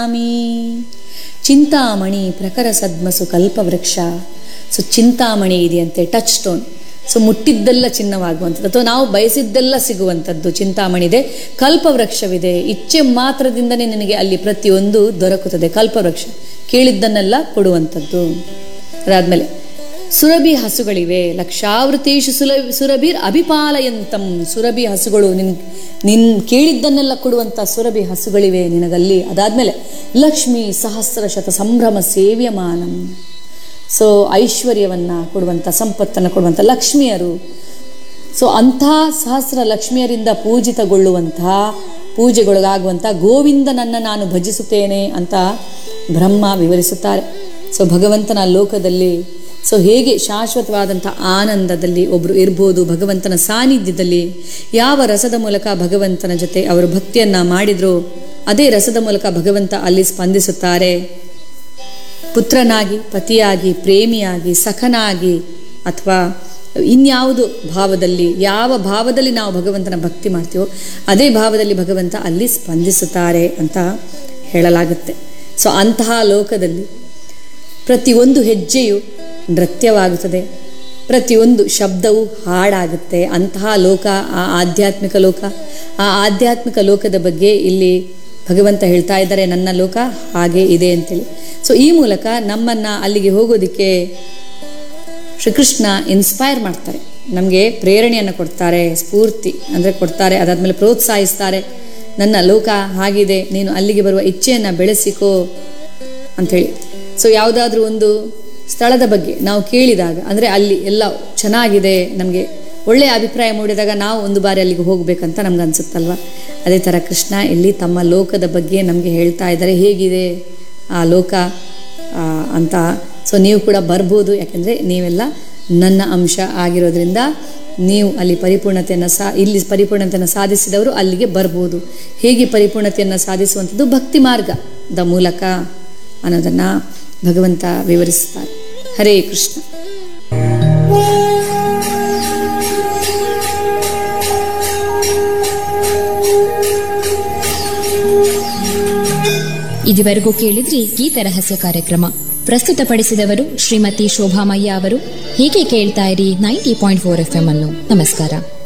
ಸ್ವಾಮಿ ಚಿಂತಾಮಣಿ ಪ್ರಖರ ಸದ್ಮಸು ಕಲ್ಪವೃಕ್ಷ ಸೊ ಚಿಂತಾಮಣಿ ಇದೆಯಂತೆ ಟಚ್ ಸ್ಟೋನ್ ಸೊ ಮುಟ್ಟಿದ್ದೆಲ್ಲ ಚಿನ್ನವಾಗುವಂಥದ್ದು ಅಥವಾ ನಾವು ಬಯಸಿದ್ದೆಲ್ಲ ಸಿಗುವಂಥದ್ದು ಚಿಂತಾಮಣಿ ಇದೆ ಕಲ್ಪವೃಕ್ಷವಿದೆ ಇಚ್ಛೆ ಮಾತ್ರದಿಂದನೇ ನಿನಗೆ ಅಲ್ಲಿ ಪ್ರತಿಯೊಂದು ದೊರಕುತ್ತದೆ ಕಲ್ಪವೃಕ್ಷ ಕೇಳಿದ್ದನ್ನೆಲ್ಲ ಕೊಡುವಂಥದ್ದು ಅದಾದ್ಮೇಲೆ ಸುರಭಿ ಹಸುಗಳಿವೆ ಲಕ್ಷಾವೃತೇಶು ಸುಲ ಸುರಭಿರ್ ಅಭಿಪಾಲಯಂತಂ ಸುರಭಿ ಹಸುಗಳು ನಿನ್ ನಿನ್ ಕೇಳಿದ್ದನ್ನೆಲ್ಲ ಕೊಡುವಂಥ ಸುರಭಿ ಹಸುಗಳಿವೆ ನಿನಗಲ್ಲಿ ಅದಾದ್ಮೇಲೆ ಲಕ್ಷ್ಮಿ ಸಹಸ್ರ ಶತ ಸಂಭ್ರಮ ಸೇವ್ಯಮಾನಂ ಸೊ ಐಶ್ವರ್ಯವನ್ನ ಕೊಡುವಂಥ ಸಂಪತ್ತನ್ನು ಕೊಡುವಂಥ ಲಕ್ಷ್ಮಿಯರು ಸೊ ಅಂಥ ಸಹಸ್ರ ಲಕ್ಷ್ಮಿಯರಿಂದ ಪೂಜಿತಗೊಳ್ಳುವಂತಹ ಪೂಜೆಗೊಳಗಾಗುವಂಥ ಗೋವಿಂದನನ್ನು ನಾನು ಭಜಿಸುತ್ತೇನೆ ಅಂತ ಬ್ರಹ್ಮ ವಿವರಿಸುತ್ತಾರೆ ಸೊ ಭಗವಂತನ ಲೋಕದಲ್ಲಿ ಸೊ ಹೇಗೆ ಶಾಶ್ವತವಾದಂಥ ಆನಂದದಲ್ಲಿ ಒಬ್ಬರು ಇರ್ಬೋದು ಭಗವಂತನ ಸಾನ್ನಿಧ್ಯದಲ್ಲಿ ಯಾವ ರಸದ ಮೂಲಕ ಭಗವಂತನ ಜೊತೆ ಅವರು ಭಕ್ತಿಯನ್ನ ಮಾಡಿದ್ರು ಅದೇ ರಸದ ಮೂಲಕ ಭಗವಂತ ಅಲ್ಲಿ ಸ್ಪಂದಿಸುತ್ತಾರೆ ಪುತ್ರನಾಗಿ ಪತಿಯಾಗಿ ಪ್ರೇಮಿಯಾಗಿ ಸಖನಾಗಿ ಅಥವಾ ಇನ್ಯಾವುದು ಭಾವದಲ್ಲಿ ಯಾವ ಭಾವದಲ್ಲಿ ನಾವು ಭಗವಂತನ ಭಕ್ತಿ ಮಾಡ್ತೀವೋ ಅದೇ ಭಾವದಲ್ಲಿ ಭಗವಂತ ಅಲ್ಲಿ ಸ್ಪಂದಿಸುತ್ತಾರೆ ಅಂತ ಹೇಳಲಾಗುತ್ತೆ ಸೊ ಅಂತಹ ಲೋಕದಲ್ಲಿ ಪ್ರತಿಯೊಂದು ಹೆಜ್ಜೆಯು ನೃತ್ಯವಾಗುತ್ತದೆ ಪ್ರತಿಯೊಂದು ಶಬ್ದವು ಹಾಡಾಗುತ್ತೆ ಅಂತಹ ಲೋಕ ಆ ಆಧ್ಯಾತ್ಮಿಕ ಲೋಕ ಆ ಆಧ್ಯಾತ್ಮಿಕ ಲೋಕದ ಬಗ್ಗೆ ಇಲ್ಲಿ ಭಗವಂತ ಹೇಳ್ತಾ ಇದ್ದಾರೆ ನನ್ನ ಲೋಕ ಹಾಗೆ ಇದೆ ಅಂತೇಳಿ ಸೊ ಈ ಮೂಲಕ ನಮ್ಮನ್ನ ಅಲ್ಲಿಗೆ ಹೋಗೋದಕ್ಕೆ ಶ್ರೀಕೃಷ್ಣ ಇನ್ಸ್ಪೈರ್ ಮಾಡ್ತಾರೆ ನಮಗೆ ಪ್ರೇರಣೆಯನ್ನು ಕೊಡ್ತಾರೆ ಸ್ಫೂರ್ತಿ ಅಂದರೆ ಕೊಡ್ತಾರೆ ಅದಾದ್ಮೇಲೆ ಪ್ರೋತ್ಸಾಹಿಸ್ತಾರೆ ನನ್ನ ಲೋಕ ಹಾಗಿದೆ ನೀನು ಅಲ್ಲಿಗೆ ಬರುವ ಇಚ್ಛೆಯನ್ನು ಬೆಳೆಸಿಕೋ ಅಂಥೇಳಿ ಸೊ ಯಾವುದಾದ್ರೂ ಒಂದು ಸ್ಥಳದ ಬಗ್ಗೆ ನಾವು ಕೇಳಿದಾಗ ಅಂದರೆ ಅಲ್ಲಿ ಎಲ್ಲ ಚೆನ್ನಾಗಿದೆ ನಮಗೆ ಒಳ್ಳೆಯ ಅಭಿಪ್ರಾಯ ಮೂಡಿದಾಗ ನಾವು ಒಂದು ಬಾರಿ ಅಲ್ಲಿಗೆ ಹೋಗ್ಬೇಕಂತ ನಮ್ಗೆ ಅನ್ಸುತ್ತಲ್ವ ಅದೇ ಥರ ಕೃಷ್ಣ ಇಲ್ಲಿ ತಮ್ಮ ಲೋಕದ ಬಗ್ಗೆ ನಮಗೆ ಹೇಳ್ತಾ ಇದ್ದಾರೆ ಹೇಗಿದೆ ಆ ಲೋಕ ಆ, ಅಂತ ಸೊ ನೀವು ಕೂಡ ಬರ್ಬೋದು ಯಾಕೆಂದರೆ ನೀವೆಲ್ಲ ನನ್ನ ಅಂಶ ಆಗಿರೋದ್ರಿಂದ ನೀವು ಅಲ್ಲಿ ಪರಿಪೂರ್ಣತೆಯನ್ನು ಸಾ ಇಲ್ಲಿ ಪರಿಪೂರ್ಣತೆಯನ್ನು ಸಾಧಿಸಿದವರು ಅಲ್ಲಿಗೆ ಬರ್ಬೋದು ಹೇಗೆ ಪರಿಪೂರ್ಣತೆಯನ್ನು ಸಾಧಿಸುವಂಥದ್ದು ಭಕ್ತಿ ಮಾರ್ಗದ ಮೂಲಕ ಅನ್ನೋದನ್ನು ಭಗವಂತ ವಿವರಿಸ್ತಾರೆ ಹರೇ ಕೃಷ್ಣ ಇದುವರೆಗೂ ಕೇಳಿದ್ರಿ ಗೀತ ರಹಸ್ಯ ಕಾರ್ಯಕ್ರಮ ಪ್ರಸ್ತುತಪಡಿಸಿದವರು ಶ್ರೀಮತಿ ಶೋಭಾಮಯ್ಯ ಅವರು ಹೀಗೆ ಕೇಳ್ತಾ ಇರಿ ninety point four F M ಅನ್ನು ನಮಸ್ಕಾರ